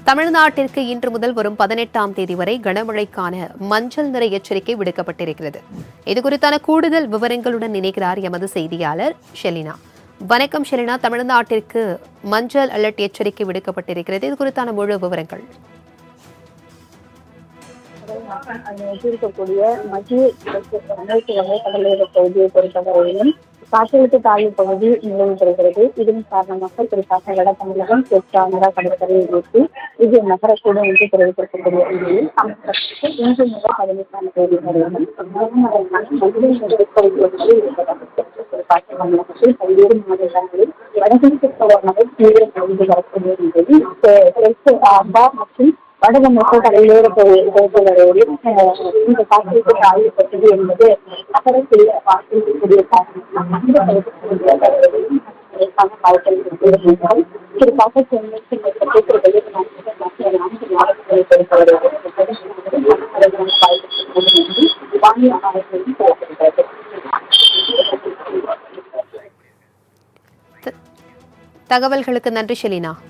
தமிழ்நாட்டிற்கு இன்று முதல் வரும் பதினெட்டாம் தேதி வரை கனமழைக்கான மஞ்சள் நிற எச்சரிக்கை விடுக்கப்பட்டிருக்கிறது இது குறித்தான கூடுதல் விவரங்களுடன் இணைகிறார் எமது செய்தியாளர் ஷெலினா வணக்கம் ஷெலினா தமிழ்நாட்டிற்கு மஞ்சள் அலர்ட் எச்சரிக்கை விடுக்கப்பட்டிருக்கிறது இது குறித்தான முழு விவரங்கள் இருக்கக்கூடிய மத்திய மேற்கு வங்கக்கடலோர பகுதியை பொறுத்தவரையிலும் காற்றழுத்த தாழ்வு பகுதி நிலவு பெறுகிறது இதன் காரணமாக குறிப்பாக வட தமிழகம் தெற்காந்திரா கடற்கரையை நோக்கி இது நகரக்கூடும் என்று தெரிவித்திருக்கக்கூடிய நிலையில் தமிழகத்துக்கு இன்று முதல் பதினெட்டாம் தேதி வரையிலும் கனமழைக்கான மதுரை நெருக்கடி என்பது இருப்பதாக குறிப்பாக தமிழகத்தில் பல்வேறு மாநிலங்களில் வடகிழக்கு பருவமழை தீவிர பகுதி வரக்கூடிய நிலையில் தெற்கு ஆம்பா மற்றும் வடகிழக்கு கடலோர பகுதிகளிலும் இந்த காற்றிற்கு தாழ்வு பட்டது என்பது நகரத்தில் வாசிக்கக்கூடிய காரணம் அந்த பகுதிகளில் வாய்ப்புகள் இருக்கிறார்கள் குறிப்பாக சென்னை மேற்பட்ட வெளிநாட்டு மற்ற நான்கு மாவட்டங்களை பொறுத்தவரையில் வானிலை ஆய்வு சொல்லப்படுகிறது தகவல்களுக்கு நன்றி ஷெலினா